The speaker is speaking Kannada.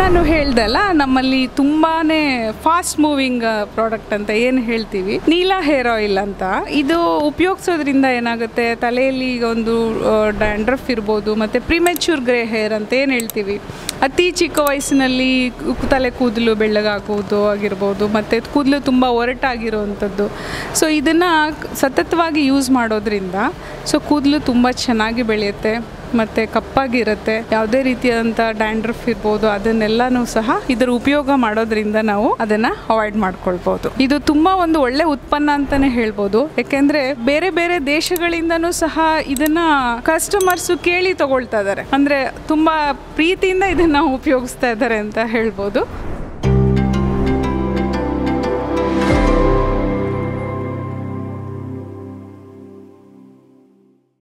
ನಾನು ಹೇಳ್ದಲ್ಲ ನಮ್ಮಲ್ಲಿ ತುಂಬಾನೇ ಫಾಸ್ಟ್ ಮೂವಿಂಗ್ ಪ್ರಾಡಕ್ಟ್ ಅಂತ ಏನು ಹೇಳ್ತೀವಿ ನೀಲಾ ಹೇರ್ ಆಯಿಲ್ ಅಂತ ಇದು ಉಪಯೋಗಿಸೋದ್ರಿಂದ ಏನಾಗುತ್ತೆ ತಲೆಯಲ್ಲಿ ಈಗ ಒಂದು ಡ್ಯಾಂಡ್ರಫ್ ಇರ್ಬೋದು ಮತ್ತು ಪ್ರಿಮೆಚ್ಯೂರ್ ಗ್ರೇ ಹೇರ್ ಅಂತ ಏನು ಹೇಳ್ತೀವಿ ಅತಿ ಚಿಕ್ಕ ವಯಸ್ಸಿನಲ್ಲಿ ಕು- ತಲೆ ಕೂದಲು ಬೆಳ್ಳಗಾಗುವುದು ಆಗಿರ್ಬೋದು ಮತ್ತು ಕೂದಲು ತುಂಬ ಒರಟಾಗಿರುವಂಥದ್ದು ಸೊ ಇದನ್ನು ಸತತವಾಗಿ ಯೂಸ್ ಮಾಡೋದ್ರಿಂದ ಸೊ ಕೂದಲು ತುಂಬ ಚೆನ್ನಾಗಿ ಬೆಳೆಯುತ್ತೆ ಮತ್ತು ಕಪ್ಪಾಗಿರುತ್ತೆ ಯಾವುದೇ ರೀತಿಯಾದಂಥ ಡ್ಯಾಂಡ್ರಫ್ ಇರ್ಬೋದು ಅದನ್ನೆಲ್ಲನೂ ಸಹ ಇದರ ಉಪಯೋಗ ಮಾಡೋದ್ರಿಂದ ನಾವು ಅದನ್ನು ಅವಾಯ್ಡ್ ಮಾಡ್ಕೊಳ್ಬೋದು ಇದು ತುಂಬ ಒಂದು ಒಳ್ಳೆ ಉತ್ಪನ್ನ ಅಂತಲೇ ಹೇಳ್ಬೋದು ಯಾಕೆಂದರೆ ಬೇರೆ ಬೇರೆ ದೇಶಗಳಿಂದನೂ ಸಹ ಇದನ್ನು ಕಸ್ಟಮರ್ಸು ಕೇಳಿ ತಗೊಳ್ತಾ ಇದ್ದಾರೆ ಅಂದರೆ ತುಂಬ ಪ್ರೀತಿಯಿಂದ ಇದನ್ನು ಉಪಯೋಗಿಸ್ತಾ ಇದ್ದಾರೆ ಅಂತ ಹೇಳ್ಬೋದು